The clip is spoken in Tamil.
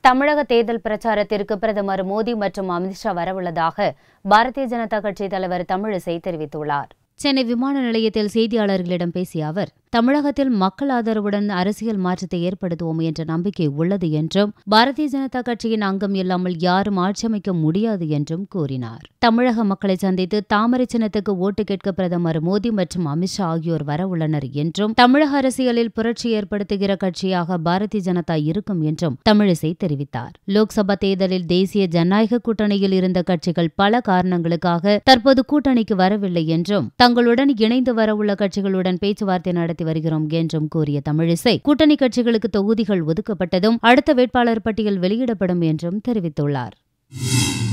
தமிழக தேர்தல் பிரச்சாரத்திற்கு பிரதமர் மோடி மற்றும் அமித்ஷா வரவுள்ளதாக பாரதிய ஜனதா கட்சி தலைவர் தமிழிசை தெரிவித்துள்ளார் சென்னை விமான நிலையத்தில் செய்தியாளர்களிடம் பேசிய அவர் தமிழகத்தில் மக்கள் ஆதரவுடன் அரசியல் மாற்றத்தை ஏற்படுத்துவோம் என்ற நம்பிக்கை உள்ளது என்றும் பாரதிய ஜனதா கட்சியின் அங்கம் இல்லாமல் யாரும் ஆட்சி அமைக்க முடியாது என்றும் கூறினார் தமிழக மக்களை சந்தித்து தாமரை சின்னத்துக்கு ஓட்டு கேட்க பிரதமர் மோடி மற்றும் அமித்ஷா ஆகியோர் வரவுள்ளனர் என்றும் தமிழக அரசியலில் புரட்சி ஏற்படுத்துகிற கட்சியாக பாரதிய ஜனதா இருக்கும் என்றும் தமிழிசை தெரிவித்தார் லோக்சபா தேர்தலில் தேசிய ஜனநாயக கூட்டணியில் இருந்த கட்சிகள் பல காரணங்களுக்காக தற்போது கூட்டணிக்கு வரவில்லை என்றும் தங்களுடன் இணைந்து வரவுள்ள கட்சிகளுடன் பேச்சுவார்த்தை நடத்தி வருகிறோம் என்றும் கூறிய தமிழிசை கூட்டணி கட்சிகளுக்கு தொகுதிகள் ஒதுக்கப்பட்டதும் அடுத்த வேட்பாளர் பட்டியல் வெளியிடப்படும் என்றும் தெரிவித்துள்ளார்